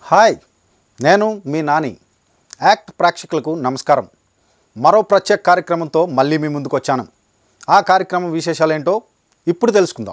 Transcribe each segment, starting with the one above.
Hi నేను మీ Nani act ప్రేక్షకులకు నమస్కారం మరో ప్రత్యేక కార్యక్రమంతో మళ్ళీ మీ ముందుకు వచ్చాను ఆ కార్యక్రమం విశేషాలేంటో ఇప్పుడు తెలుసుకుందాం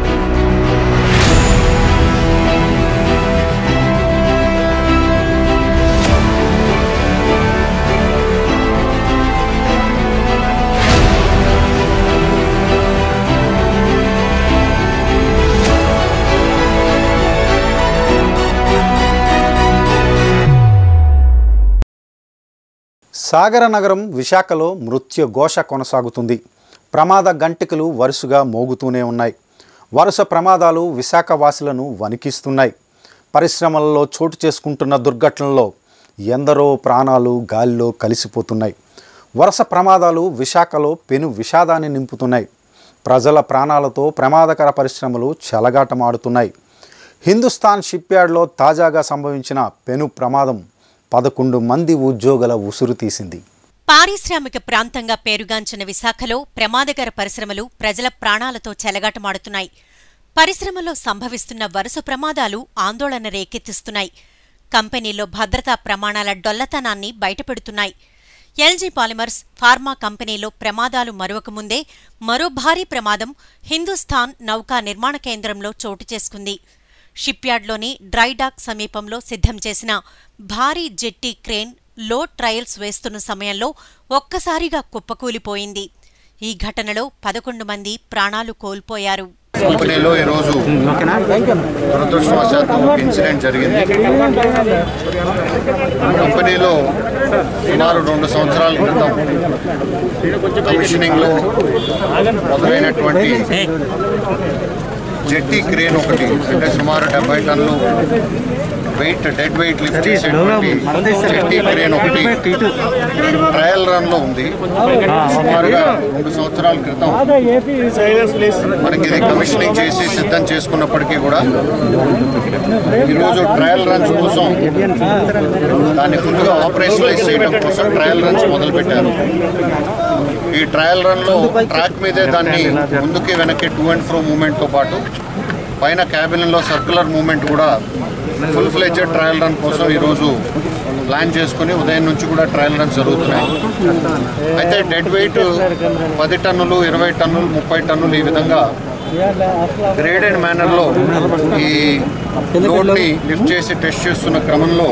సాగర నగరం విశాఖలో మృత్యు ఘోష కొనసాగుతుంది ప్రమాద గంటికలు వరుసగా మోగుతూనే ఉన్నాయి వరుస ప్రమాదాలు విశాఖ వాసులను వణికిస్తున్నాయి పరిశ్రమలలో చోటు చేసుకుంటున్న దుర్ఘటనల్లో ఎందరో ప్రాణాలు గాలిలో కలిసిపోతున్నాయి వరుస ప్రమాదాలు విశాఖలో పెను విషాదాన్ని నింపుతున్నాయి ప్రజల ప్రాణాలతో ప్రమాదకర పరిశ్రమలు చెలగాటమాడుతున్నాయి హిందుస్థాన్ షిప్యార్డ్లో తాజాగా సంభవించిన పెను ప్రమాదం పదకొండు మంది ఉద్యోగుల ఉసురు తీసింది పారిశ్రామిక ప్రాంతంగా పేరుగాంచిన విశాఖలో ప్రమాదకర పరిశ్రమలు ప్రజల ప్రాణాలతో చెలగాటమాడుతున్నాయి పరిశ్రమలో సంభవిస్తున్న వరుస ప్రమాదాలు ఆందోళన రేకెత్తిస్తున్నాయి కంపెనీలో భద్రతా ప్రమాణాల డొల్లతనాన్ని బయటపెడుతున్నాయి ఎల్జీ పాలిమర్స్ ఫార్మా కంపెనీలో ప్రమాదాలు మరొకముందే మరో భారీ ప్రమాదం హిందుస్థాన్ నౌకా నిర్మాణ కేంద్రంలో చోటు చేసుకుంది షిప్యార్డ్లోని డ్రైడాక్ సమీపంలో సిద్ధం చేసిన భారీ జెట్టి క్రేన్ లో ట్రయల్స్ వేస్తున్న సమయంలో ఒక్కసారిగా కుప్పకూలిపోయింది ఈ ఘటనలో పదకొండు మంది ప్రాణాలు కోల్పోయారు కంపెనీలో ఈరోజు దురదృష్టవశాత్తు ఒక ఇన్సిడెంట్ జరిగింది కంపెనీలో సుమారు రెండు సంవత్సరాల క్రితం కమిషనింగ్లో మొదలైనటువంటి జెట్టి క్రేన్ ఒకటి అంటే సుమారు డెబ్బై టన్నులు వెయిట్ డెడ్ వెయిట్ లిఫ్ట్ చేసేటువంటి జెట్టి క్రేన్ ఒకటి ట్రయల్ రన్ లో ఉంది సుమారుగా రెండు సంవత్సరాల క్రితం మనకి ఇది కమిషనింగ్ చేసి సిద్ధం చేసుకున్నప్పటికీ కూడా ఈరోజు ట్రయల్ రన్స్ కోసం దాన్ని ఫుల్గా ఆపరేషనలైజ్ చేయడం కోసం ట్రయల్ రన్స్ మొదలు పెట్టారు ఈ ట్రయల్ రన్లో ట్రాక్ మీదే దాన్ని ముందుకి వెనక్కి టూ అండ్ ఫ్రో మూమెంట్తో పాటు పైన క్యాబిన్లో సర్క్యులర్ మూమెంట్ కూడా ఫుల్ ఫ్లెడ్జెడ్ ట్రయల్ రన్ కోసం ఈరోజు ప్లాన్ చేసుకుని ఉదయం నుంచి కూడా ట్రయల్ రన్స్ జరుగుతున్నాయి అయితే డెడ్ వెయిట్ పది టన్నులు ఇరవై టన్నులు ముప్పై టన్నులు ఈ విధంగా గ్రేడెడ్ మేనర్లో ఈ లోడ్ని లిఫ్ట్ చేసి టెస్ట్ చేస్తున్న క్రమంలో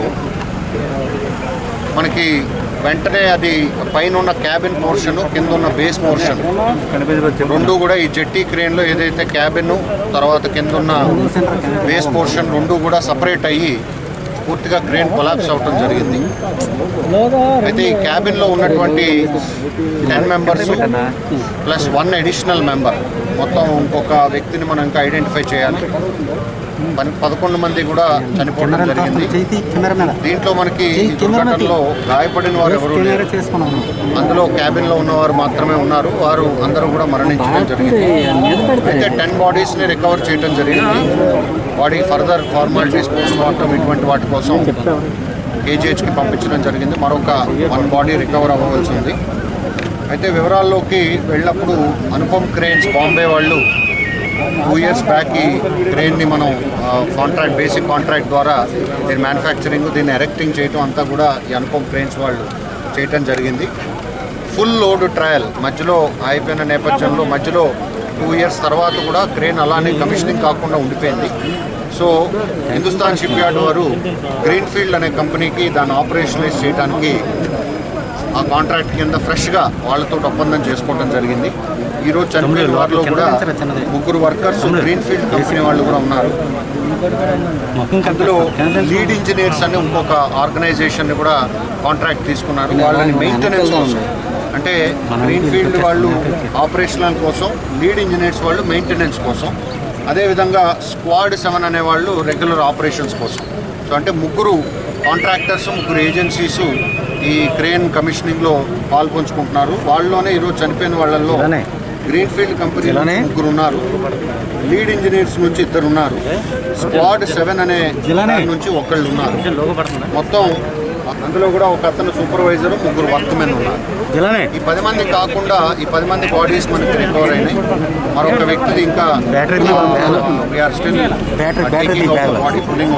మనకి వెంటనే అది పైన ఉన్న క్యాబిన్ పోర్షన్ కింద ఉన్న బేస్ పోర్షన్ రెండు కూడా ఈ జెట్టి క్రేన్లో ఏదైతే క్యాబిన్ తర్వాత కింద ఉన్న బేస్ పోర్షన్ రెండు కూడా సపరేట్ అయ్యి పూర్తిగా క్రేన్ కొలాప్స్ అవటం జరిగింది అయితే ఈ క్యాబిన్లో ఉన్నటువంటి ten members plus one additional member మొత్తం ఇంకొక వ్యక్తిని మనం ఇంకా ఐడెంటిఫై చేయాలి పన్- పదకొండు మంది కూడా చనిపోవడం జరిగింది దీంట్లో మనకి ఈ దుర్ఘటనలో గాయపడిన వారు ఎవరు లేరు అందులో క్యాబిన్ లో ఉన్నవారు మాత్రమే ఉన్నారు వారు అందరూ కూడా మరణించడం జరిగింది అయితే టెన్ బాడీస్ ని రికవర్ చేయడం జరిగింది body further formalities post mortem ఇటువంటి వాటి కోసం కేజీహెచ్ కి పంపించడం జరిగింది మరొక వన్ బాడీ రికవర్ అవ్వవలసి ఉంది అయితే వివరాల్లోకి వెళ్ళినప్పుడు అనుపమ్ క్రేన్స్ బాంబే వాళ్ళు టూ ఇయర్స్ బ్యాక్ ఈ క్రేన్ని మనం కాంట్రాక్ట్ బేసిక్ కాంట్రాక్ట్ ద్వారా దీని మ్యానుఫ్యాక్చరింగ్ దీన్ని ఎరెక్టింగ్ చేయటం అంతా కూడా ఈ అనుపమ్ క్రేన్స్ వాళ్ళు చేయటం జరిగింది ఫుల్ లోడ్ ట్రయల్ మధ్యలో అయిపోయిన నేపథ్యంలో మధ్యలో టూ ఇయర్స్ తర్వాత కూడా క్రేన్ అలానే కమిషనింగ్ కాకుండా ఉండిపోయింది సో హిందుస్థాన్ షిప్ యార్డ్ వారు గ్రీన్ఫీల్డ్ అనే కంపెనీకి దాన్ని ఆపరేషనలైజ్ చేయడానికి ఆ కాంట్రాక్ట్ కింద ఫ్రెష్గా వాళ్ళతో ఒప్పందం చేసుకోవడం జరిగింది ఈ రోజు చనిపోయిన వారిలో కూడా ముగ్గురు వర్కర్స్ గ్రీన్ఫీల్డ్ కంపెనీ వాళ్ళు కూడా ఉన్నారు అందులో లీడ్ ఇంజనీర్స్ అని ఇంకొక ఆర్గనైజేషన్ కూడా కాంట్రాక్ట్ తీసుకున్నారు వాళ్ళని మెయింటెనెన్స్ కోసం అంటే గ్రీన్ఫీల్డ్ వాళ్ళు ఆపరేషనల్ కోసం లీడ్ ఇంజనీర్స్ వాళ్ళు మెయింటెనెన్స్ కోసం అదేవిధంగా స్క్వాడ్ సెవెన్ అనే వాళ్ళు రెగ్యులర్ ఆపరేషన్స్ కోసం సో అంటే ముగ్గురు కాంట్రాక్టర్స్ ముగ్గురు ఏజెన్సీస్ ఈ క్రేన్ కమిషనింగ్లో పాల్పంచుకుంటున్నారు వాళ్ళలోనే ఈరోజు చనిపోయిన వాళ్ళల్లో గ్రీన్ఫీల్డ్ కంపెనీ ముగ్గురు ఉన్నారు లీడ్ ఇంజనీర్స్ నుంచి ఇద్దరు ఉన్నారు స్క్వాడ్ సెవెన్ అనే దాని నుంచి ఒకళ్ళు ఉన్నారు మొత్తం ఆ అందులో కూడా ఒక అతను సూపర్వైజర్ ముగ్గురు వర్క్మెన్ ఉన్నారు జిల్లానే ఈ పది మంది కాకుండా ఈ పది మంది బాడీస్ మనకి రికవర్ అయినాయి మరొక వ్యక్తిది ఇంకా battery we are still battery battery body pulling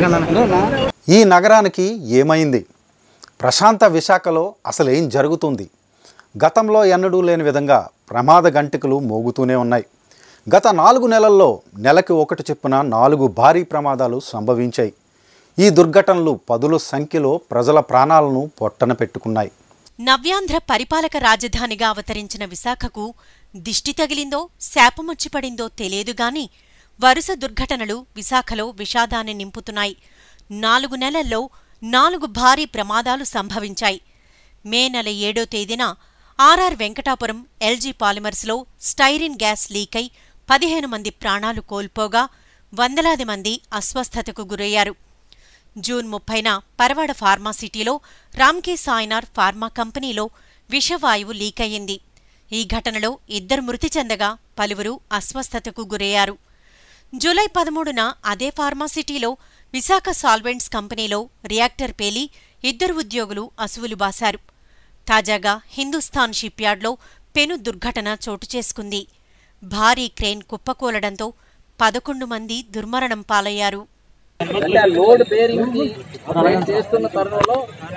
out ఈ నగరానికి ఏమైంది ప్రశాంత విశాఖలో అసలు ఏం జరుగుతుంది గతంలో ఎన్నడూ లేని విధంగా ప్రమాద గంటికలు మోగుతూనే ఉన్నాయి గత నాలుగు నెలల్లో నెలకి ఒకటి చెప్పున నాలుగు భారీ ప్రమాదాలు సంభవించాయి ఈ దుర్ఘటనలు పదుల సంఖ్యలో ప్రజల ప్రాణాలను పొట్టన పెట్టుకున్నాయి నవ్యాంధ్ర పరిపాలక రాజధానిగా అవతరించిన విశాఖకు దిష్టి తగిలిందో శాపమొచ్చి పడిందో తెలియదుగాని వరుస దుర్ఘటనలు విశాఖలో విషాదాన్ని నింపుతున్నాయి నాలుగు నెలల్లో నాలుగు భారీ ప్రమాదాలు సంభవించాయి మే నెల ఏడో తేదీన ఆర్ఆర్ వెంకటాపురం ఎల్జీ పాలిమర్స్లో స్టైరిన్ గ్యాస్ లీకై పదిహేను మంది ప్రాణాలు కోల్పోగా వందలాది మంది అస్వస్థతకు గురయ్యారు జూన్ ముప్పైన పరవాడ ఫార్మాసిటీలో రామ్కే సాయినార్ ఫార్మా కంపెనీలో విషవాయువు లీకయ్యింది ఈ ఘటనలో ఇద్దరు మృతి చెందగా పలువురు అస్వస్థతకు గురయ్యారు జూలై పదమూడున అదే ఫార్మాసిటీలో విశాఖ సాల్వెంట్స్ కంపెనీలో రియాక్టర్ పేలి ఇద్దరు ఉద్యోగులు అసువులు బాశారు తాజాగా హిందుస్థాన్ షిప్యార్డ్లో పెను దుర్ఘటన చోటు చేసుకుంది భారీ క్రేన్ కుప్పకూలడంతో పదకొండు మంది దుర్మరణం పాలయ్యారు అంటే ఆ లోడ్ బేరింగ్ కి ట్రైన్ చేస్తున్న తరుణంలో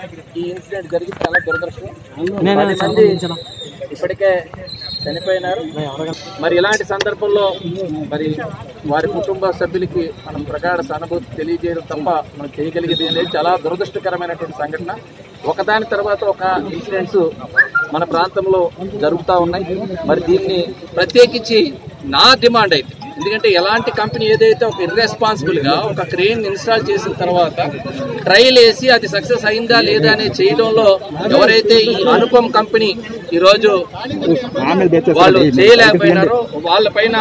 ఈ ఇన్సిడెంట్ జరిగి చాలా దురదృష్టం పది మంది ఇప్పటికే చనిపోయినారు మరి ఇలాంటి సందర్భంలో మరి వారి కుటుంబ సభ్యులకి మనం ప్రగాఢ సానుభూతి తెలియజేయడం తప్ప మనం చేయగలిగేది ఏం లేదు చాలా దురదృష్టకరమైనటువంటి సంఘటన ఒకదాని తర్వాత ఒక ఇన్సిడెంట్స్ మన ప్రాంతంలో జరుగుతూ ఉన్నాయి మరి దీన్ని ప్రత్యేకించి నా డిమాండ్ అయితే ఎందుకంటే ఎలాంటి కంపెనీ ఏదైతే ఒక ఇర్రెస్పాన్సిబుల్ గా ఒక క్రెయిన్ ఇన్స్టాల్ చేసిన తర్వాత ట్రయల్ వేసి అది సక్సెస్ అయిందా లేదా అనేది చేయడంలో ఎవరైతే ఈ అనుపమ్ కంపెనీ ఈ రోజు వాళ్ళు చేయలేకపోయినారో వాళ్ళ పైన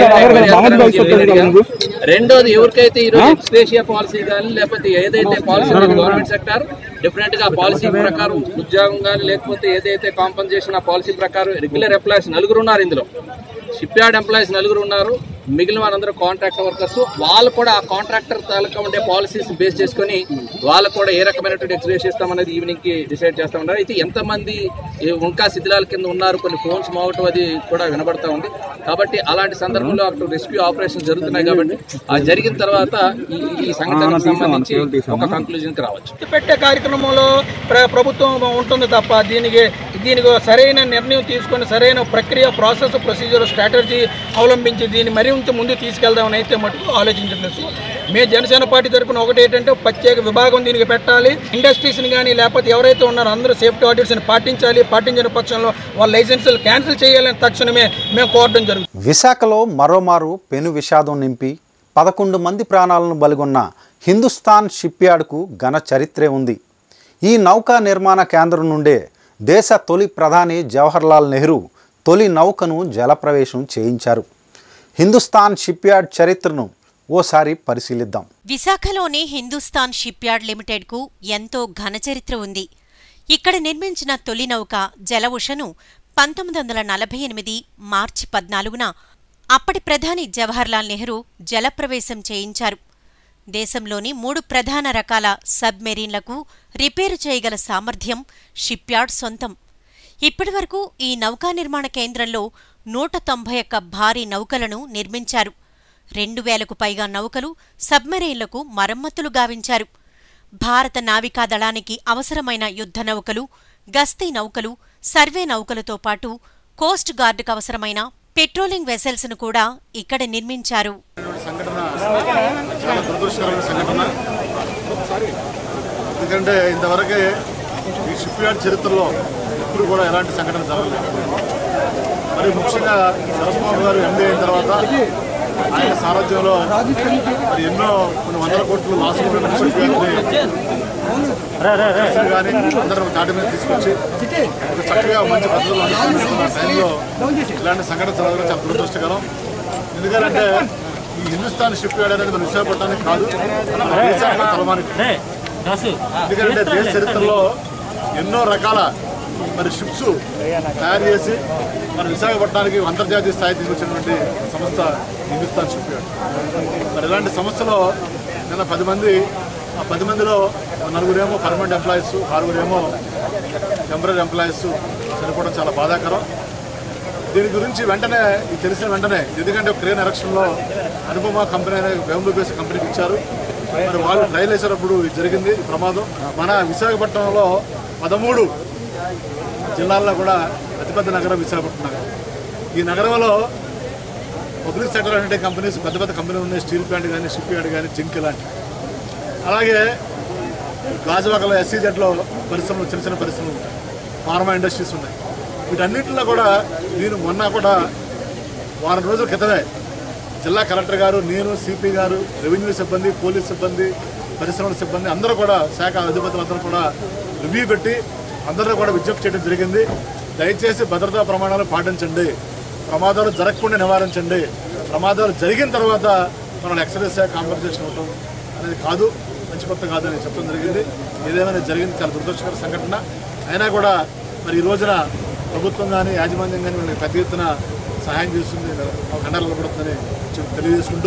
రెండోది ఎవరికైతే ఈ రోజు ఎక్స్పేషియా పాలసీ కానీ లేకపోతే ఏదైతే పాలసీ గవర్నమెంట్ సెక్టార్ డెఫినెట్ గా పాలసీ ప్రకారం ఉద్యోగం కానీ లేకపోతే ఏదైతే కాంపన్సేషన్ ఆ పాలసీ ప్రకారం రెగ్యులర్ ఎంప్లాయీస్ నలుగురు ఉన్నారు ఇందులో షిప్ యార్డ్ ఎంప్లాయీస్ నలుగురు ఉన్నారు మిగిలిన వారందరూ కాంట్రాక్టర్ వర్కర్స్ వాళ్ళు కూడా ఆ కాంట్రాక్టర్ తాలూకా ఉండే పాలసీస్ బేస్ చేసుకొని వాళ్ళు కూడా ఏ రకమైనటువంటి ఎక్స్ప్రెస్ చేస్తామనేది ఈవినింగ్ కి డిసైడ్ చేస్తా ఉన్నారు అయితే ఎంతమంది ఈ ఇంకా శిథిలాల కింద ఉన్నారు కొన్ని ఫోన్స్ మోగటం అది కూడా వినబడతా ఉంది కాబట్టి అలాంటి సందర్భంలో అటు రెస్క్యూ ఆపరేషన్ జరుగుతున్నాయి కాబట్టి ఆ జరిగిన తర్వాత ఈ ఈ సంఘటనకు సంబంధించి ఒక కంక్లూజన్ కి రావచ్చు ఎత్తి పెట్టే కార్యక్రమంలో ప్ర- ప్రభుత్వం ఉంటుంది తప్ప దీనికి దీనికి సరైన నిర్ణయం తీసుకొని సరైన ప్రక్రియ ప్రాసెస్ ప్రొసీజర్ స్ట్రాటజీ అవలంబించి దీన్ని మరింత ముందుకు తీసుకెళ్దామని అయితే మటుకు ఆలోచించట్లేదు మేము జనసేన పార్టీ తరపున ఒకటి ఏంటంటే ప్రత్యేక విభాగం దీనికి పెట్టాలి ఇండస్ట్రీస్ని కానీ లేకపోతే ఎవరైతే ఉన్నారో అందరూ సేఫ్టీ ఆడిట్స్ని పాటించాలి పాటించిన పక్షంలో వాళ్ళ లైసెన్సులు క్యాన్సిల్ చేయాలని తక్షణమే మేము కోరడం జరుగుతుంది విశాఖలో మరోమారు పెను విషాదం నింపి పదకొండు మంది ప్రాణాలను బలిగొన్న హిందుస్థాన్ షిప్యార్డ్కు ఘన చరిత్రే ఉంది ఈ నౌకా నిర్మాణ కేంద్రం నుండే దేశ తొలి ప్రధాని జవహర్లాల్ నెహ్రూ తొలి నౌకను జలప్రవేశం చేయించారు హిందుస్థాన్ షిప్యార్డ్ చరిత్రను ఓసారి పరిశీలిద్దాం విశాఖలోని హిందుస్థాన్ షిప్యార్డ్ లిమిటెడ్కు ఎంతో ఘనచరిత్ర ఉంది ఇక్కడ నిర్మించిన తొలి నౌక జలవుషను పంతొమ్మిది వందల నలభై ఎనిమిది మార్చి పద్నాలుగున అప్పటి ప్రధాని జవహర్లాల్ నెహ్రూ జలప్రవేశం చేయించారు దేశంలోని మూడు ప్రధాన రకాల సబ్మెరీన్లకు రిపేరు చేయగల సామర్థ్యం షిప్యార్డ్ సొంతం ఇప్పటివరకు ఈ నౌకా నిర్మాణ కేంద్రంలో నూట తొంభై ఒక్క భారీ నౌకలను నిర్మించారు రెండు వేలకు పైగా నౌకలు సబ్మెరైన్లకు మరమ్మతులు గావించారు భారత నావికా దళానికి అవసరమైన యుద్ధ నౌకలు గస్తీ నౌకలు సర్వే నౌకలతో పాటు కోస్ట్ గార్డుకు అవసరమైన పెట్రోలింగ్ వెసెల్స్ను కూడా ఇక్కడ నిర్మించారు సంఘటన చాలా దురదృష్టకరమైన సంఘటన ఎందుకంటే ఇంతవరకే ఈ షిప్ యార్డ్ చరిత్రలో ఎప్పుడు కూడా ఎలాంటి సంఘటన జరగలేదు మరి ముఖ్యంగా సరస్బాబు గారు ఎండీ అయిన తర్వాత ఆయన సారథ్యంలో మరి ఎన్నో కొన్ని వందల కోట్లు లాసులు ఉన్న షిప్ యార్డ్ని కానీ అందరం తాటి మీద తీసుకొచ్చి ఒక చక్కగా మంచి పద్ధతిలో నడుస్తున్న టైంలో ఇలాంటి సంఘటన జరగడం చాలా దురదృష్టకరం ఎందుకంటే ఈ హిందుస్థాన్ షిప్ యార్డ్ అనేది మన విశాఖపట్నానికి కాదు మన దేశానికి తలమానికి ఎందుకంటే దేశ చరిత్రలో ఎన్నో రకాల మరి షిప్స్ తయారు చేసి మన విశాఖపట్నానికి అంతర్జాతీయ స్థాయి తీసుకొచ్చినటువంటి సంస్థ హిందుస్థాన్ షిప్ యార్డ్ మరి ఇలాంటి సంస్థలో నిన్న పది మంది ఆ పది మందిలో నలుగురేమో పర్మనెంట్ ఎంప్లాయీస్ ఆరుగురేమో టెంపరీ ఎంప్లాయీస్ చనిపోవడం చాలా బాధాకరం దీని గురించి వెంటనే ఇది తెలిసిన వెంటనే ఎందుకంటే క్రేన్ ఎలక్షన్లో అనుపమ కంపెనీ అనే బెంగళూరు బేస్ కంపెనీకి ఇచ్చారు మరి వాళ్ళు ట్రైల్ వేసేటప్పుడు ఇది జరిగింది ఈ ప్రమాదం మన విశాఖపట్నంలో పదమూడు జిల్లాల్లో కూడా అతిపెద్ద నగరం విశాఖపట్నం నగరం ఈ నగరంలో పబ్లిక్ సెక్టర్ అంటే కంపెనీస్ పెద్ద పెద్ద కంపెనీలు ఉన్నాయి స్టీల్ ప్లాంట్ కానీ షిప్ యార్డ్ కానీ జింక్ లాంటి అలాగే గాజువాకలో ఎస్సీజెడ్లో పరిశ్రమలు చిన్న చిన్న పరిశ్రమలు ఉంటాయి ఫార్మా ఇండస్ట్రీస్ ఉన్నాయి వీటన్నిటిలో కూడా నేను మొన్న కూడా వారం రోజుల క్రితమే జిల్లా కలెక్టర్ గారు నేను సిపి గారు రెవెన్యూ సిబ్బంది పోలీస్ సిబ్బంది పరిశ్రమల సిబ్బంది అందరూ కూడా శాఖ అధిపతులందరూ కూడా రివ్యూ పెట్టి అందరూ కూడా విజ్ఞప్తి చేయడం జరిగింది దయచేసి భద్రతా ప్రమాణాలు పాటించండి ప్రమాదాలు జరగకుండా నివారించండి ప్రమాదాలు జరిగిన తర్వాత మనం ఎక్సర్సైజ్ కాంపన్సేషన్ అవటం అనేది కాదు మంచి కొత్త కాదు అని చెప్పడం జరిగింది ఏదేమైనా జరిగింది చాలా దురదృష్టకర సంఘటన అయినా కూడా మరి ఈ రోజున ప్రభుత్వం కానీ యాజమాన్యం కానీ వీళ్ళకి పెద్ద ఎత్తున సహాయం చేస్తుంది కండాలు నిలబడుతుందని చెప్పి తెలియజేసుకుంటూ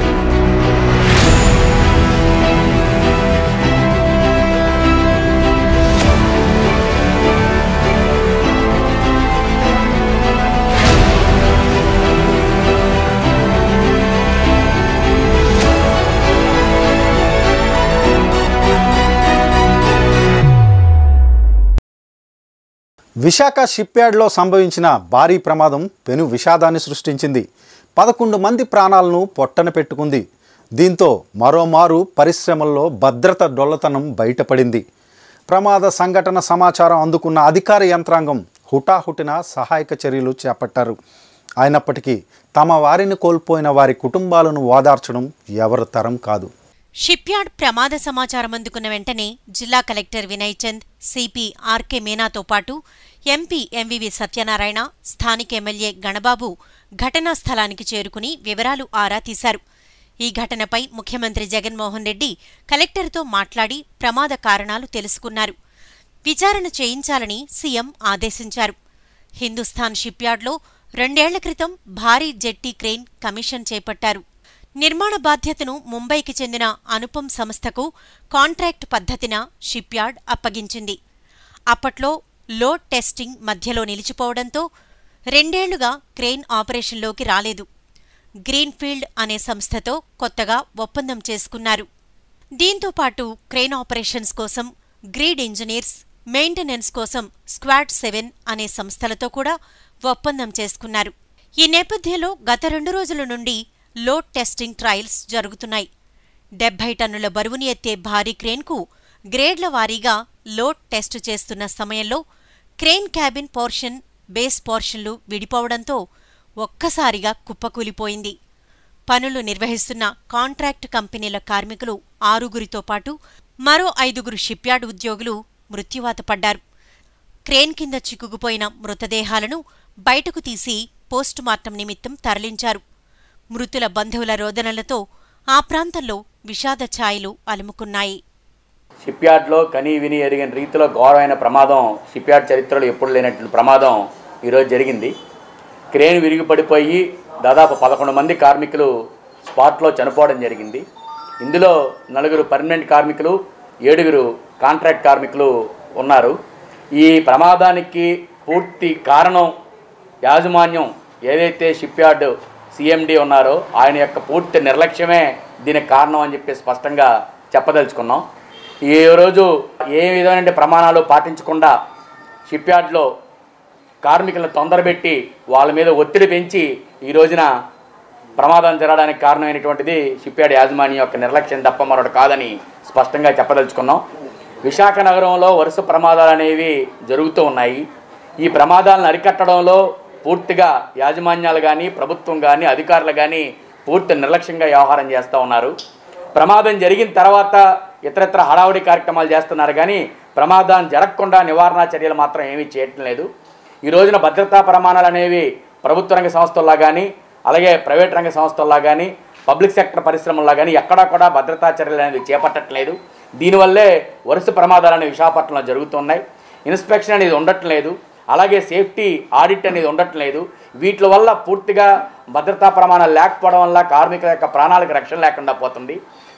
విశాఖ షిప్యార్డ్లో సంభవించిన భారీ ప్రమాదం పెను విషాదాన్ని సృష్టించింది పదకొండు మంది ప్రాణాలను పొట్టన పెట్టుకుంది దీంతో మరోమారు పరిశ్రమల్లో భద్రత డొల్లతనం బయటపడింది ప్రమాద సంఘటన సమాచారం అందుకున్న అధికార యంత్రాంగం హుటాహుటిన సహాయక చర్యలు చేపట్టారు అయినప్పటికీ తమ వారిని కోల్పోయిన వారి కుటుంబాలను ఓదార్చడం ఎవరి తరం కాదు షిప్యార్డ్ ప్రమాద సమాచారం అందుకున్న వెంటనే జిల్లా collector Vinay Chand CP RK మీనాతో పాటు ఎంపీ ఎంవివి సత్యనారాయణ స్థానిక ఎమ్మెల్యే గణబాబు ఘటనా స్థలానికి చేరుకుని వివరాలు ఆరా తీశారు ఈ ఘటనపై ముఖ్యమంత్రి జగన్మోహన్ రెడ్డి కలెక్టర్తో మాట్లాడి ప్రమాద కారణాలు తెలుసుకున్నారు విచారణ చేయించాలని సీఎం ఆదేశించారు హిందుస్థాన్ షిప్యార్డ్లో రెండేళ్ల క్రితం భారీ జెట్టి క్రెయిన్ కమిషన్ చేపట్టారు నిర్మాణ బాధ్యతను ముంబైకి చెందిన అనుపం సంస్థకు కాంట్రాక్ట్ పద్ధతిన షిప్యార్డ్ అప్పగించింది అప్పట్లో లోడ్ టెస్టింగ్ మధ్యలో నిలిచిపోవడంతో రెండేళ్లుగా క్రెయిన్ ఆపరేషన్లోకి రాలేదు గ్రీన్ఫీల్డ్ అనే సంస్థతో కొత్తగా ఒప్పందం చేసుకున్నారు దీంతో పాటు క్రెయిన్ ఆపరేషన్స్ కోసం గ్రీడ్ ఇంజనీర్స్ మెయింటెనెన్స్ కోసం స్క్వాడ్ సెవెన్ అనే సంస్థలతో కూడా ఒప్పందం చేసుకున్నారు ఈ నేపథ్యంలో గత రెండు రోజుల నుండి లోడ్ టెస్టింగ్ ట్రయల్స్ జరుగుతున్నాయి డెబ్బై టన్నుల బరువుని ఎత్తే భారీ క్రేన్కు గ్రేడ్ల వారీగా లోడ్ టెస్టు చేస్తున్న సమయంలో క్రేన్ క్యాబిన్ పోర్షన్ బేస్ పోర్షన్లు విడిపోవడంతో ఒక్కసారిగా కుప్పకూలిపోయింది పనులు నిర్వహిస్తున్న కాంట్రాక్ట్ కంపెనీల కార్మికులు ఆరుగురితో పాటు మరో ఐదుగురు షిప్యార్డ్ ఉద్యోగులు మృత్యువాత పడ్డారు క్రేన్ కింద చిక్కుకుపోయిన మృతదేహాలను బయటకు తీసి పోస్టుమార్టం నిమిత్తం తరలించారు మృతుల బంధువుల రోదనలతో ఆ ప్రాంతంలో విషాద ఛాయలు అలుముకున్నాయి షిప్యార్డ్లో కనీ విని ఎరిగిన రీతిలో ఘోరమైన ప్రమాదం షిప్యార్డ్ చరిత్రలో ఎప్పుడు లేనటువంటి ప్రమాదం ఈరోజు జరిగింది క్రేన్ విరిగి పడిపోయి దాదాపు పదకొండు మంది కార్మికులు స్పాట్లో చనిపోవడం జరిగింది ఇందులో నలుగురు పర్మనెంట్ కార్మికులు ఏడుగురు కాంట్రాక్ట్ కార్మికులు ఉన్నారు ఈ ప్రమాదానికి పూర్తి కారణం యాజమాన్యం ఏదైతే షిప్యార్డ్ సిఎండి ఉన్నారో ఆయన యొక్క పూర్తి నిర్లక్ష్యమే దీనికి కారణం అని చెప్పి స్పష్టంగా చెప్పదలుచుకున్నాం ఈ రోజు ఏ విధమైన ప్రమాణాలు పాటించకుండా షిప్యార్డ్లో కార్మికులను తొందరబెట్టి వాళ్ళ మీద ఒత్తిడి పెంచి ఈ రోజున ప్రమాదం జరగడానికి కారణమైనటువంటిది షిప్యార్డ్ యాజమాన్యం యొక్క నిర్లక్ష్యం తప్ప మరొకటి కాదని స్పష్టంగా చెప్పదలుచుకున్నాం విశాఖ నగరంలో వరుస ప్రమాదాలు అనేవి జరుగుతూ ఉన్నాయి ఈ ప్రమాదాలను అరికట్టడంలో పూర్తిగా యాజమాన్యాలు కానీ ప్రభుత్వం కానీ అధికారులు కానీ పూర్తి నిర్లక్ష్యంగా వ్యవహారం చేస్తూ ఉన్నారు ప్రమాదం జరిగిన తర్వాత ఇతరత్ర హడావుడి కార్యక్రమాలు చేస్తున్నారు కానీ ప్రమాదం జరగకుండా నివారణ చర్యలు మాత్రం ఏమీ చేయటం లేదు ఈ రోజున భద్రతా ప్రమాణాలు అనేవి ప్రభుత్వ రంగ సంస్థల్లో కానీ అలాగే ప్రైవేట్ రంగ సంస్థల్లో కానీ పబ్లిక్ సెక్టర్ పరిశ్రమల్లో కానీ ఎక్కడా కూడా భద్రతా చర్యలు అనేది చేపట్టట్లేదు దీనివల్లే వరుస ప్రమాదాలు అనేవి విశాఖపట్నంలో జరుగుతున్నాయి ఇన్స్పెక్షన్ అనేది ఉండట్లేదు అలాగే సేఫ్టీ ఆడిట్ అనేది ఉండట్లేదు వీటి వల్ల పూర్తిగా భద్రతా ప్రమాణాలు లేకపోవడం వల్ల కార్మికుల యొక్క ప్రాణాలకు రక్షణ లేకుండా పోతుంది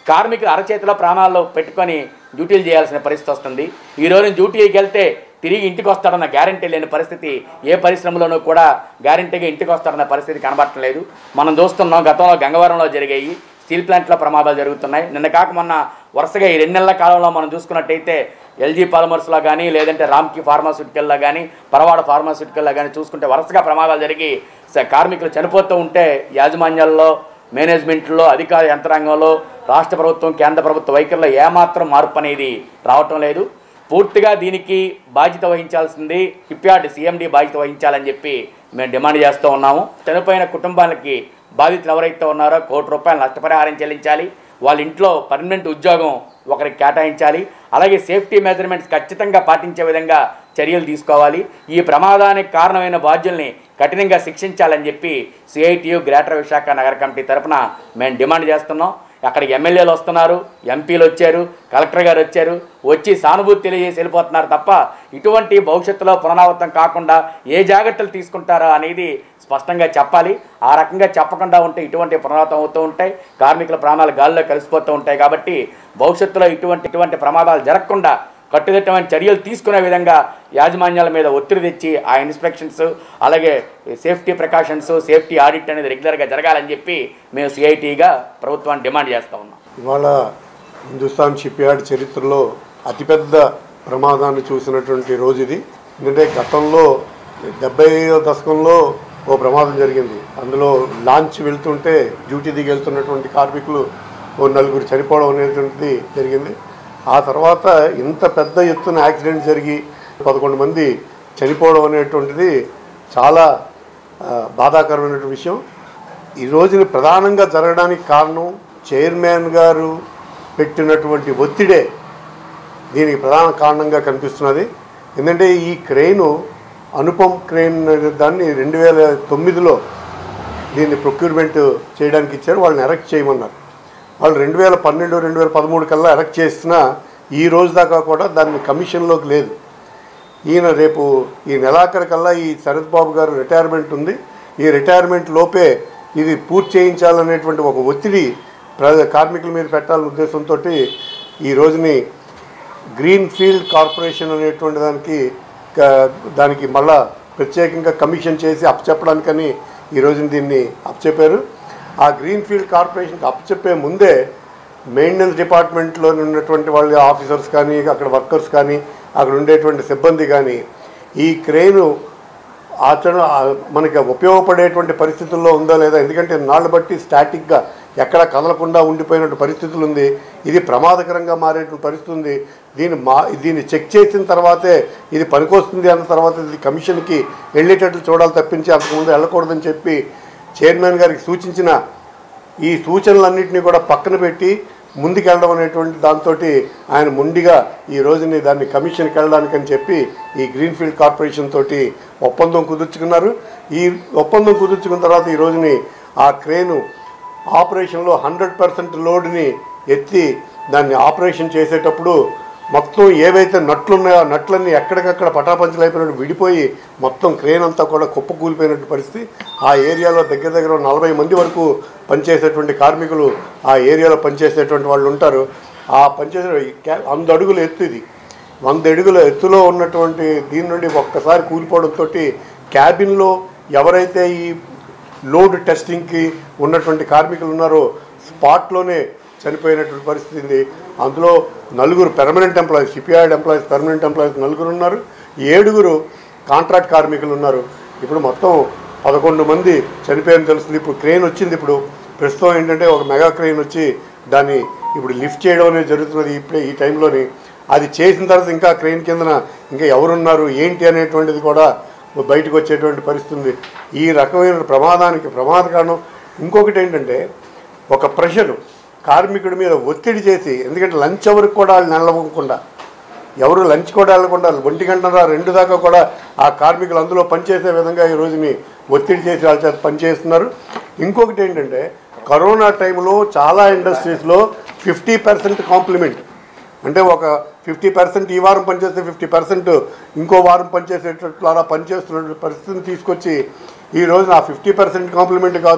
కార్మికులు అరచేతిలో ప్రాణాల్లో పెట్టుకొని డ్యూటీలు చేయాల్సిన పరిస్థితి వస్తుంది ఈ రోజు డ్యూటీకి వెళ్తే తిరిగి ఇంటికి వస్తాడన్న గ్యారంటీ లేని పరిస్థితి ఏ పరిశ్రమలోనూ కూడా గ్యారంటీగా ఇంటికి వస్తాడన్న పరిస్థితి కనబడటం లేదు మనం చూస్తున్నాం గతంలో గంగవరంలో జరిగాయి స్టీల్ ప్లాంట్లో ప్రమాదాలు జరుగుతున్నాయి నిన్న కాక మొన్న వరుసగా ఈ రెండు నెలల కాలంలో మనం చూసుకున్నట్టయితే ఎల్జీ పాలిమర్స్లో కానీ లేదంటే రామ్కి ఫార్మాస్యూటికల్లో కానీ పరవాడ ఫార్మాస్యూటికల్లో కానీ చూసుకుంటే వరుసగా ప్రమాదాలు జరిగి స- కార్మికులు చనిపోతూ ఉంటే యాజమాన్యాల్లో మేనేజ్మెంట్లో అధికార యంత్రాంగంలో రాష్ట్ర ప్రభుత్వం కేంద్ర ప్రభుత్వ వైఖరిలో ఏమాత్రం మార్పు అనేది రావటం లేదు పూర్తిగా దీనికి బాధ్యత వహించాల్సింది షిప్యార్డ్ సీఎండీ బాధ్యత వహించాలని చెప్పి మేము డిమాండ్ చేస్తూ ఉన్నాము చనిపోయిన కుటుంబాలకి బాధితులు ఎవరైతే ఉన్నారో కోటి రూపాయలు నష్టపరిహారం చెల్లించాలి వాళ్ళ ఇంట్లో పర్మనెంట్ ఉద్యోగం ఒకరికి కేటాయించాలి అలాగే సేఫ్టీ మెజర్మెంట్స్ ఖచ్చితంగా పాటించే విధంగా చర్యలు తీసుకోవాలి ఈ ప్రమాదానికి కారణమైన బాధ్యుల్ని కఠినంగా శిక్షించాలని చెప్పి సిఐటియు గ్రేటర్ విశాఖ నగర కమిటీ తరపున మేము డిమాండ్ చేస్తున్నాం అక్కడికి ఎమ్మెల్యేలు వస్తున్నారు ఎంపీలు వచ్చారు కలెక్టర్ గారు వచ్చారు వచ్చి సానుభూతి తెలియజేసి వెళ్ళిపోతున్నారు తప్ప ఇటువంటి భవిష్యత్తులో పునరావృతం కాకుండా ఏ జాగ్రత్తలు తీసుకుంటారో అనేది స్పష్టంగా చెప్పాలి ఆ రకంగా చెప్పకుండా ఉంటే ఇటువంటి పునరావృతం అవుతూ ఉంటాయి కార్మికుల ప్రాణాలు గాల్లో కలిసిపోతూ ఉంటాయి కాబట్టి భవిష్యత్తులో ఇటువంటి ఇటువంటి ప్రమాదాలు జరగకుండా కట్టుదిట్టమైన చర్యలు తీసుకునే విధంగా యాజమాన్యాల మీద ఒత్తిడి తెచ్చి ఆ ఇన్స్పెక్షన్స్ అలాగే సేఫ్టీ ప్రికాషన్స్ సేఫ్టీ ఆడిట్ అనేది రెగ్యులర్గా జరగాలని చెప్పి మేము సిఐటిగా ప్రభుత్వాన్ని డిమాండ్ చేస్తూ ఉన్నాం ఇవాళ హిందుస్థాన్ షిప్ యార్డ్ చరిత్రలో అతిపెద్ద ప్రమాదాన్ని చూసినటువంటి రోజు ఇది ఎందుకంటే గతంలో డెబ్బై దశకంలో ఓ ప్రమాదం జరిగింది అందులో లాంచ్ వెళ్తుంటే డ్యూటీ దిగి వెళ్తున్నటువంటి కార్మికులు ఓ నలుగురు చనిపోవడం అనేటువంటిది జరిగింది ఆ తర్వాత ఇంత పెద్ద ఎత్తున యాక్సిడెంట్ జరిగి పదకొండు మంది చనిపోవడం అనేటువంటిది చాలా ఆ, బాధాకరమైన విషయం ఈ రోజున ప్రధానంగా జరగడానికి కారణం చైర్మన్ గారు పెట్టినటువంటి ఒత్తిడే దీనికి ప్రధాన కారణంగా కనిపిస్తున్నది ఎందుకంటే ఈ క్రెయిన్ అనుపమ్ క్రెయిన్ అనే దాన్ని రెండు వేల తొమ్మిదిలో దీన్ని ప్రొక్యూర్మెంట్ చేయడానికి ఇచ్చారు వాళ్ళని ఎరెక్ట్ చేయమన్నారు వాళ్ళు రెండు వేల పన్నెండు రెండు వేల పదమూడు కల్లా ఎరెక్ట్ చేసినా ఈ రోజు దాకా కూడా దాన్ని కమిషన్లోకి లేదు ఈయన రేపు ఈ నెలాఖరు కల్లా ఈ శరత్ బాబు గారు రిటైర్మెంట్ ఉంది ఈ రిటైర్మెంట్ లోపే ఇది పూర్తి చేయించాలనేటువంటి ఒక ఒత్తిడి ప్ర కార్మికుల మీద పెట్టాలనే ఉద్దేశంతో ఈ రోజుని గ్రీన్ ఫీల్డ్ కార్పొరేషన్ అనేటువంటి దానికి క- దానికి మళ్ళా ప్రత్యేకంగా కమిషన్ చేసి అప్పచెప్పడానికని ఈ రోజున దీన్ని అప్పచెప్పారు ఆ గ్రీన్ ఫీల్డ్ కార్పొరేషన్కి అప్పచెప్పే ముందే మెయింటెనెన్స్ డిపార్ట్మెంట్లో ఉన్నటువంటి వాళ్ళ ఆఫీసర్స్ కానీ అక్కడ వర్కర్స్ కానీ అక్కడ ఉండేటువంటి సిబ్బంది కానీ ఈ క్రెయిన్ ఆచరణ ఆ, మనకి ఉపయోగపడేటువంటి పరిస్థితుల్లో ఉందా లేదా ఎందుకంటే నాళ్ళు బట్టి స్టాటిక్గా ఎక్కడ కదలకుండా ఉండిపోయినటువంటి పరిస్థితులు ఉంది ఇది ప్రమాదకరంగా మారేటువంటి పరిస్థితి ఉంది దీన్ని మా దీన్ని చెక్ చేసిన తర్వాతే ఇది పనికొస్తుంది అన్న తర్వాత ఇది కమిషన్కి వెళ్ళేటట్లు చూడాలి తప్పించి అంతకుముందు వెళ్ళకూడదని చెప్పి చైర్మన్ గారికి సూచించిన ఈ సూచనలన్నింటినీ కూడా పక్కన పెట్టి ముందుకెళ్ళడం అనేటువంటి దాంతో ఆయన ముండిగా ఈ రోజుని దాన్ని కమిషన్కి వెళ్ళడానికని చెప్పి ఈ గ్రీన్ఫీల్డ్ కార్పొరేషన్ తోటి ఒప్పందం కుదుర్చుకున్నారు ఈ ఒప్పందం కుదుర్చుకున్న తర్వాత ఈ రోజుని ఆ క్రేను ఆపరేషన్లో హండ్రెడ్ పర్సెంట్ లోడ్ని ఎత్తి దాన్ని ఆపరేషన్ చేసేటప్పుడు మొత్తం ఏవైతే నట్లు ఉన్నాయో ఆ నట్లన్నీ ఎక్కడికక్కడ పటాపంచలైపోయినట్టు విడిపోయి మొత్తం క్రేన్ అంతా కూడా కుప్పకూలిపోయినట్టు పరిస్థితి ఆ ఏరియాలో దగ్గర దగ్గర నలభై మంది వరకు పనిచేసేటువంటి కార్మికులు ఆ ఏరియాలో పనిచేసేటువంటి వాళ్ళు ఉంటారు ఆ పనిచేసే క్యా- వంద అడుగుల ఎత్తు ఇది వంద అడుగుల ఎత్తులో ఉన్నటువంటి దీని నుండి ఒక్కసారి కూలిపోవడంతో క్యాబిన్లో ఎవరైతే ఈ లోడ్ టెస్టింగ్కి ఉన్నటువంటి కార్మికులు ఉన్నారో స్పాట్లోనే చనిపోయినటువంటి పరిస్థితి ఉంది అందులో నలుగురు permanent employees shipyard employees permanent employees నలుగురు ఉన్నారు ఏడుగురు కాంట్రాక్ట్ కార్మికులు ఉన్నారు ఇప్పుడు మొత్తం పదకొండు మంది చనిపోయారని తెలుస్తుంది ఇప్పుడు క్రెయిన్ వచ్చింది ఇప్పుడు ప్రస్తుతం ఏంటంటే ఒక మెగా క్రెయిన్ వచ్చి దాన్ని ఇప్పుడు లిఫ్ట్ చేయడం అనేది జరుగుతున్నది ఇప్పుడే ఈ టైంలోని అది చేసిన తర్వాత ఇంకా క్రెయిన్ కిందన ఇంకా ఎవరున్నారు ఏంటి అనేటువంటిది కూడా బయటకు వచ్చేటువంటి పరిస్థితి ఉంది ఈ రకమైన ప్రమాదానికి ప్రమాద కారణం ఇంకొకటి ఏంటంటే ఒక ప్రెషర్ కార్మికుడి మీద ఒత్తిడి చేసి ఎందుకంటే లంచ్ వరకు కూడా వాళ్ళు నిలవకుండా ఎవరు లంచ్ కూడా వెళ్ళకుండా ఒంటి గంటన్నర రెండు దాకా కూడా ఆ కార్మికులు అందులో పనిచేసే విధంగా ఈ రోజుని ఒత్తిడి చేసి వాళ్ళ చేత పనిచేస్తున్నారు ఇంకొకటి ఏంటంటే కరోనా టైంలో చాలా ఇండస్ట్రీస్లో ఫిఫ్టీ పర్సెంట్ కాంప్లిమెంట్ అంటే ఒక ఫిఫ్టీ పర్సెంట్ ఈ వారం పనిచేస్తే ఫిఫ్టీ పర్సెంట్ ఇంకో వారం పనిచేసేటట్లు అలా పనిచేస్తున్న పరిస్థితిని తీసుకొచ్చి ఈ రోజున ఆ ఫిఫ్టీ పర్సెంట్ కాంప్లిమెంట్ కాదు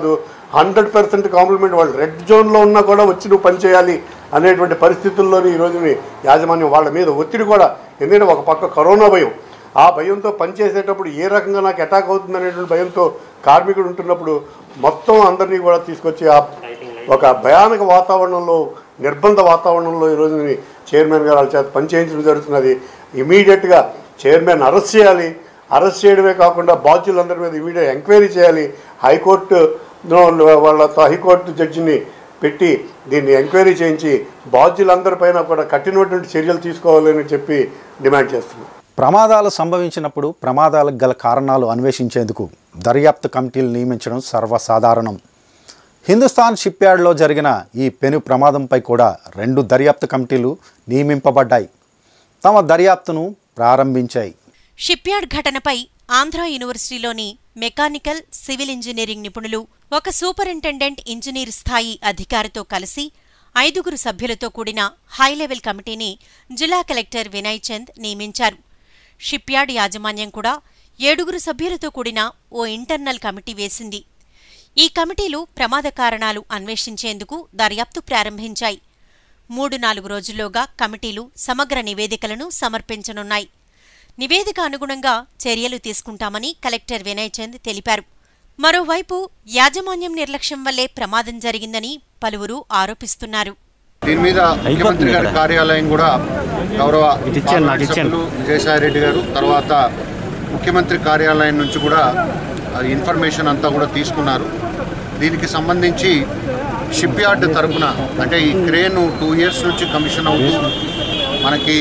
హండ్రెడ్ పర్సెంట్ కాంప్లిమెంట్ వాళ్ళు రెడ్ జోన్లో ఉన్నా కూడా వచ్చి నువ్వు పని చేయాలి అనేటువంటి పరిస్థితుల్లోని ఈ రోజుని యాజమాన్యం వాళ్ళ మీద ఒత్తిడి కూడా ఎందుకంటే ఒక పక్క కరోనా భయం ఆ భయంతో పనిచేసేటప్పుడు ఏ రకంగా నాకు అటాక్ అవుతుంది అనేటువంటి భయంతో కార్మికుడు ఉంటున్నప్పుడు మొత్తం అందరినీ కూడా తీసుకొచ్చి ఆ ఒక భయానక వాతావరణంలో నిర్బంధ వాతావరణంలో ఈ రోజుని చైర్మన్ గారు వాళ్ళ చేత పనిచేయించడం జరుగుతున్నది ఇమీడియట్గా చైర్మన్ అరెస్ట్ చేయాలి అరెస్ట్ చేయడమే కాకుండా బాధ్యులందరి మీద ఇమీడియట్ ఎంక్వైరీ చేయాలి హైకోర్టు వాళ్ళ హైకోర్టు జడ్జిని పెట్టి దీన్ని ఎంక్వైరీ చేయించి బాధ్యులందరిపైన కూడా కఠినటువంటి చర్యలు తీసుకోవాలని చెప్పి డిమాండ్ చేస్తున్నాం ప్రమాదాలు సంభవించినప్పుడు ప్రమాదాలకు గల కారణాలు అన్వేషించేందుకు దర్యాప్తు కమిటీలు నియమించడం సర్వసాధారణం హిందుస్థాన్ షిప్యార్డ్లో జరిగిన ఈ పెను ప్రమాదంపై కూడా రెండు దర్యాప్తు కమిటీలు నియమింపబడ్డాయి తమ దర్యాప్తును ప్రారంభించాయి షిప్యార్డ్ ఘటనపై ఆంధ్ర యూనివర్సిటీలోని మెకానికల్ సివిల్ ఇంజనీరింగ్ నిపుణులు ఒక సూపరింటెండెంట్ ఇంజనీర్ స్థాయి అధికారితో కలిసి ఐదుగురు సభ్యులతో కూడిన హైలెవెల్ కమిటీని జిల్లా కలెక్టర్ వినయ్ చంద్ నియమించారు షిప్యార్డ్ యాజమాన్యం కూడా ఏడుగురు సభ్యులతో కూడిన ఓ ఇంటర్నల్ కమిటీ వేసింది ఈ కమిటీలు ప్రమాద కారణాలు అన్వేషించేందుకు దర్యాప్తు ప్రారంభించాయి మూడు నాలుగు రోజుల్లోగా కమిటీలు సమగ్ర నివేదికలను సమర్పించనున్నాయి నివేదిక అనుగుణంగా చర్యలు తీసుకుంటామని కలెక్టర్ వినయ్ చంద్ తెలిపారు మరోవైపు యాజమాన్యం నిర్లక్ష్యం వల్లే ప్రమాదం జరిగిందని పలువురు ఆరోపిస్తున్నారు దీని మీద ముఖ్యమంత్రి గారి కార్యాలయం కూడా గౌరవ పార్లమెంట్ సభ్యులు విజయసాయి రెడ్డి గారు తర్వాత ముఖ్యమంత్రి కార్యాలయం నుంచి కూడా ఆ ఇన్ఫర్మేషన్ అంతా కూడా తీసుకున్నారు దీనికి సంబంధించి షిప్ యార్డ్ తరపున అంటే ఈ క్రేన్ టూ ఇయర్స్ నుంచి కమిషన్ అవుతూ మనకి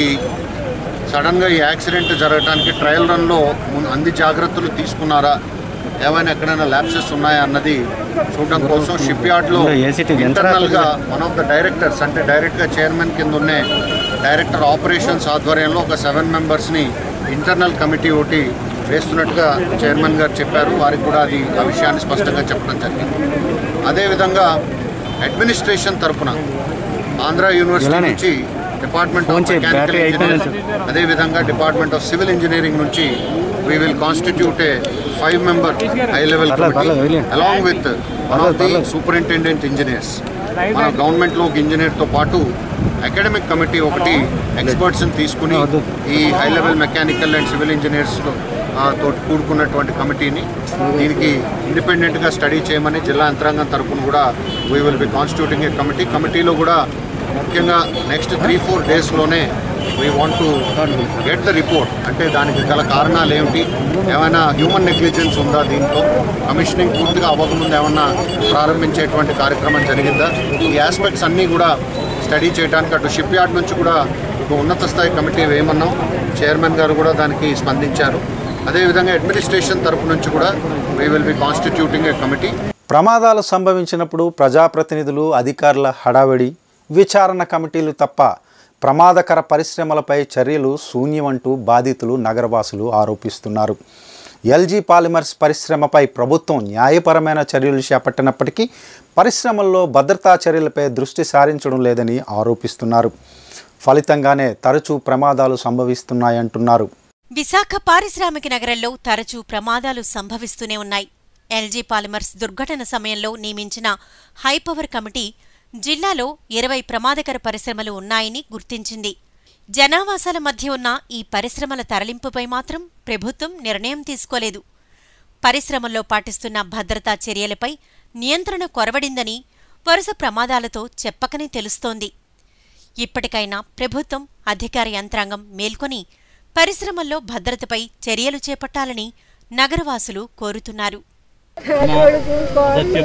సడన్గా ఈ యాక్సిడెంట్ జరగడానికి ట్రయల్ రన్లో మున్- అన్ని జాగ్రత్తలు తీసుకున్నారా ఏమైనా ఎక్కడైనా ల్యాప్సెస్ ఉన్నాయా అన్నది చూడడం కోసం షిప్ యార్డ్లో ఇంటర్నల్గా వన్ ఆఫ్ ద డైరెక్టర్స్ అంటే డైరెక్ట్గా చైర్మన్ కింద ఉండే డైరెక్టర్ ఆపరేషన్స్ ఆధ్వర్యంలో ఒక సెవెన్ మెంబర్స్ని ఇంటర్నల్ కమిటీ ఒకటి వేస్తున్నట్టుగా చైర్మన్ గారు చెప్పారు వారికి కూడా అది ఆ విషయాన్ని స్పష్టంగా చెప్పడం జరిగింది అదేవిధంగా అడ్మినిస్ట్రేషన్ తరపున ఆంధ్ర యూనివర్సిటీ నుంచి డిపార్ట్మెంట్ ఆఫ్ మెకానికల్ ఇంజనీరింగ్ అదేవిధంగా డిపార్ట్మెంట్ ఆఫ్ సివిల్ ఇంజనీరింగ్ నుంచి we will constitute a five member high level committee along with one of the superintendent engineers మన గవర్నమెంట్లో ఒక ఇంజనీర్తో పాటు అకాడమిక్ కమిటీ ఒకటి ఎక్స్పర్ట్స్ని తీసుకుని ఈ high level mechanical and civil engineers తోటి కూడుకున్నటువంటి కమిటీని దీనికి ఇండిపెండెంట్గా స్టడీ చేయమని జిల్లా యంత్రాంగం తరపున కూడా we will be constituting a committee కమిటీలో కూడా ముఖ్యంగా నెక్స్ట్ త్రీ ఫోర్ డేస్లోనే we want to get the report అంటే దానికి గల కారణాలు ఏమిటి ఏమైనా హ్యూమన్ నెగ్లిజెన్స్ ఉందా దీంట్లో కమిషనింగ్ పూర్తిగా అవ్వకముందు ఏమన్నా ప్రారంభించేటువంటి కార్యక్రమం జరిగిందా ఈ ఆస్పెక్ట్స్ అన్నీ కూడా స్టడీ చేయడానికి అటు షిప్ యార్డ్ నుంచి కూడా ఒక ఉన్నత స్థాయి కమిటీ వేయమన్నాం చైర్మన్ గారు కూడా దానికి స్పందించారు అదేవిధంగా అడ్మినిస్ట్రేషన్ తరపు నుంచి కూడా we will be constituting a committee ప్రమాదాలు సంభవించినప్పుడు ప్రజాప్రతినిధులు అధికారుల హడావిడి విచారణ కమిటీలు తప్ప ప్రమాదకర పరిశ్రమలపై చర్యలు శూన్యమంటూ బాధితులు నగరవాసులు ఆరోపిస్తున్నారు ఎల్జీ పాలిమర్స్ పరిశ్రమపై ప్రభుత్వం న్యాయపరమైన చర్యలు చేపట్టినప్పటికీ పరిశ్రమల్లో భద్రతా చర్యలపై దృష్టి సారించడం లేదని ఆరోపిస్తున్నారు ఫలితంగానే తరచూ ప్రమాదాలు సంభవిస్తున్నాయంటున్నారు విశాఖ పారిశ్రామిక నగరంలో తరచూ ప్రమాదాలు సంభవిస్తూనే ఉన్నాయి ఎల్జీ పాలిమర్స్ దుర్ఘటన సమయంలో నియమించిన హైపవర్ కమిటీ జిల్లాలో ఇరవై ప్రమాదకర పరిశ్రమలు ఉన్నాయని గుర్తించింది జనావాసాల మధ్య ఉన్న ఈ పరిశ్రమల తరలింపుపై మాత్రం ప్రభుత్వం నిర్ణయం తీసుకోలేదు పరిశ్రమల్లో పాటిస్తున్న భద్రతా చర్యలపై నియంత్రణ కొరవడిందని వరుస ప్రమాదాలతో చెప్పకనే తెలుస్తోంది ఇప్పటికైనా ప్రభుత్వం అధికార యంత్రాంగం మేల్కొని పరిశ్రమల్లో భద్రతపై చర్యలు చేపట్టాలని నగరవాసులు కోరుతున్నారు కొడుకు కోళ్ళు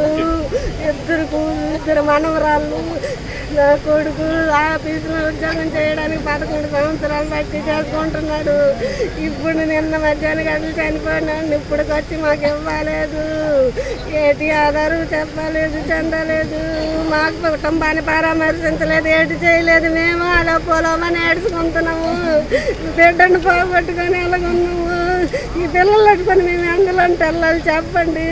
ఇద్దరు కూ- ఇద్దరు మనవరాళ్ళు నా కొడుకు ఆఫీసులో ఉద్యోగం చేయడానికి పదకొండు సంవత్సరాలు బట్టి చేసుకుంటున్నాడు ఇప్పుడు నిన్న మధ్యాహ్నం గంటలు చనిపోయినాడు ఇప్పటికొచ్చి మాకు ఇవ్వలేదు ఏటి ఆధారు చెప్పలేదు చెందలేదు మాకు కుటుంబాన్ని పరామర్శించలేదు ఏటి చేయలేదు మేము అలా పొలమని ఏడుచుకుంటున్నాము బిడ్డను పోగొట్టుకొని ఎలాగున్నాము ఈ పిల్లలు పట్టుకొని మేము ఎంగలంటే వెళ్ళాలి చెప్పండి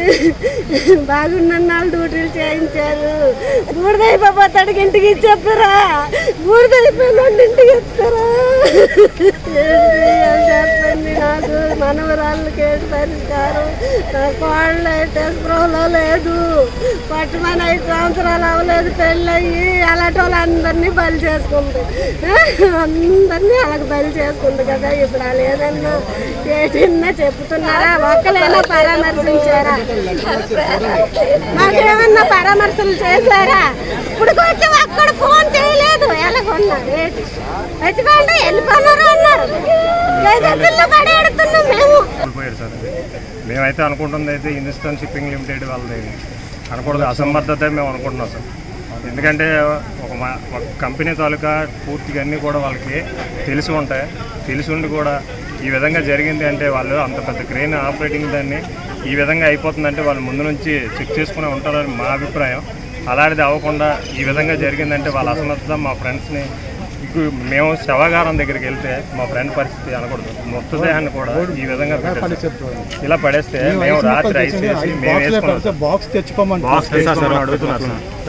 బాగున్నాళ్ళు డ్యూటీలు చేయించారు బూడిదైపోతాడికి ఇంటికి ఇచ్చేస్తారా బూడిదైపోయిన ఇంటికి ఇస్తారా ఏంటి చేయాలి చెప్పండి అయిపోయింది నాకు మనవరాళ్ళకి ఏంటి పరిష్కారం నా కోళ్ళు అయితే స్పృహలో లేదు పట్టుమని ఐదు సంవత్సరాలు అవ్వలేదు పెళ్ళయ్యి అలాంటి వాళ్ళందరినీ బలి చేసుకుంది అందరినీ అలాగ బలి చేసుకుంది కదా ఇప్పుడు వాళ్ళు ఏదన్నా ఏటిన్నా చెప్తున్నారా ఒక్కలైనా పరామర్శించారా మాకేమన్నా పరామర్శలు చేశారా ఇప్పుడు వచ్చి ఒక్కడ ఫోన్ చేయలేదు ఎలాగొన్నారు ఏంటి వచ్చిపోండి వెళ్ళిపోయినారు అన్నారు గజల్లో పడేడుతున్నాం మేము కోల్పోయారు సార్ అది మేమైతే అనుకుంటుంది అయితే హిందుస్థాన్ షిప్పింగ్ లిమిటెడ్ వాళ్ళది అనకూడదు అసమర్థత మేము అనుకుంటున్నాం సార్ ఎందుకంటే ఒక మా- ఒక కంపెనీ తాలూకా పూర్తిగా అన్నీ కూడా వాళ్ళకి తెలిసి ఉంటాయి తెలిసి ఉండి కూడా ఈ విధంగా జరిగింది అంటే వాళ్ళు అంత పెద్ద క్రెయిన్ ఆపరేటింగ్ దాన్ని ఈ విధంగా అయిపోతుందంటే వాళ్ళు ముందు నుంచి చెక్ చేసుకునే ఉంటారని మా అభిప్రాయం అలాంటిది అవ్వకుండా ఈ విధంగా జరిగిందంటే వాళ్ళ అసమర్థత మా ఫ్రెండ్స్ని ఇప్పుడు మేము శవగారం దగ్గరికి వెళ్తే మా ఫ్రెండ్ పరిస్థితి అనకూడదు మృతదేహాన్ని కూడా ఈ విధంగా పెట్టేస్తారు. ఇలా పడేస్తే మేము రాత్రి ఐస్ వేసి మేము వేసుకున్నాం బాక్స్ తెచ్చుకోమని బాక్స్ తెచ్చుకోమని అడుగుతున్నారు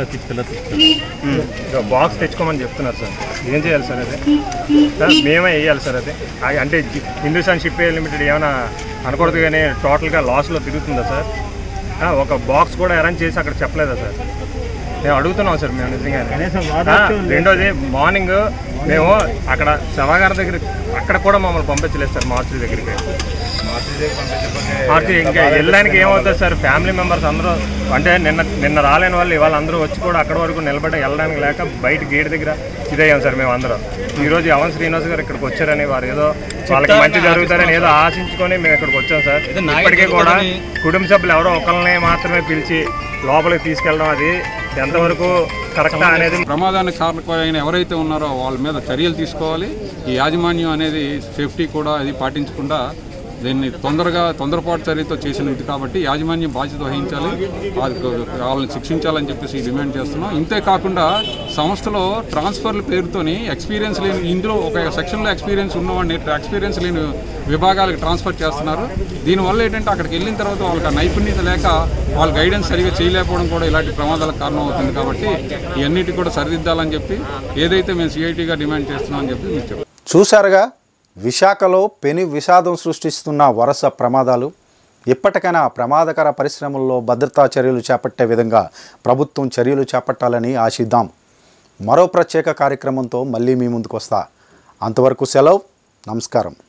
సార్ బాక్స్ తెచ్చుకోమని చెప్తున్నారు సార్ ఏం చేయాలి సార్ అది సార్ మేమే వేయాలి సార్ అది ఆ- అంటే జి- హిందుస్థాన్ షిప్ లిమిటెడ్ ఏమైనా అనకూడదు కానీ టోటల్గా లాస్లో తిరుగుతుందా సార్ ఆ, ఒక బాక్స్ కూడా అరేంజ్ చేసి అక్కడ చెప్పలేదా సార్ మేము అడుగుతున్నాం సార్ మేము నిజంగానే ఆ, రెండోది మార్నింగ్ మేము అక్కడ శవాగారి దగ్గర అక్కడ కూడా మమ్మల్ని పంపించలేదు సార్ మార్చి దగ్గరికి మార్చి ఇంకా వెళ్ళడానికి ఏమవుతుంది సార్ ఫ్యామిలీ మెంబర్స్ అందరూ అంటే నిన్న నిన్న రాలేని వాళ్ళు ఇవాళ అందరూ వచ్చి కూడా అక్కడ వరకు నిలబడి వెళ్ళడానికి లేక బయట గేట్ దగ్గర ఇదయ్యాం సార్ మేము అందరం ఈ రోజు అవన్ శ్రీనివాస్ గారు ఇక్కడికి వచ్చారని వారు ఏదో వాళ్ళకి మంచి జరుగుతారని ఏదో ఆశించుకొని మేము ఇక్కడికి వచ్చాం సార్ ఇప్పటికీ కూడా కుటుంబ సభ్యులు ఎవరో ఒకరిని మాత్రమే పిలిచి లోపలికి తీసుకెళ్ళడం అది ఎంతవరకు కరెక్టా అనేది ప్రమాదానికి కారకులైన ఎవరైతే ఉన్నారో వాళ్ళ మీద చర్యలు తీసుకోవాలి ఈ యాజమాన్యం అనేది సేఫ్టీ కూడా అది పాటించకుండా దీన్ని తొందరగా తొందరపాటు చర్యతో చేసిన ఇది కాబట్టి యాజమాన్యం బాధ్యత వహించాలి అది వాళ్ళని శిక్షించాలని చెప్పేసి డిమాండ్ చేస్తున్నాం ఇంతే కాకుండా సంస్థలో ట్రాన్స్ఫర్ల పేరుతోని ఎక్స్పీరియన్స్ లేని ఇందులో ఒక సెక్షన్లో ఎక్స్పీరియన్స్ ఉన్నవాడిని ఎక్స్పీరియన్స్ లేని విభాగాలకు ట్రాన్స్ఫర్ చేస్తున్నారు దీనివల్ల ఏంటంటే అక్కడికి వెళ్ళిన తర్వాత వాళ్ళకి ఆ నైపుణ్యత లేక వాళ్ళ గైడెన్స్ సరిగా చేయలేకపోవడం కూడా ఇలాంటి ప్రమాదాలకు కారణం అవుతుంది కాబట్టి ఇవన్నిటి కూడా సరిదిద్దాలని చెప్పి ఏదైతే మేము సిఐటిగా డిమాండ్ చేస్తున్నాం అని చెప్పి మీకు చెప్పారు చూశారుగా విశాఖలో పెను విషాదం సృష్టిస్తున్న వరుస ప్రమాదాలు ఇప్పటికైనా ప్రమాదకర పరిశ్రమల్లో భద్రతా చర్యలు చేపట్టే విధంగా ప్రభుత్వం చర్యలు చేపట్టాలని ఆశిద్దాం మరో ప్రత్యేక కార్యక్రమంతో మళ్ళీ మీ ముందుకు వస్తా అంతవరకు సెలవు నమస్కారం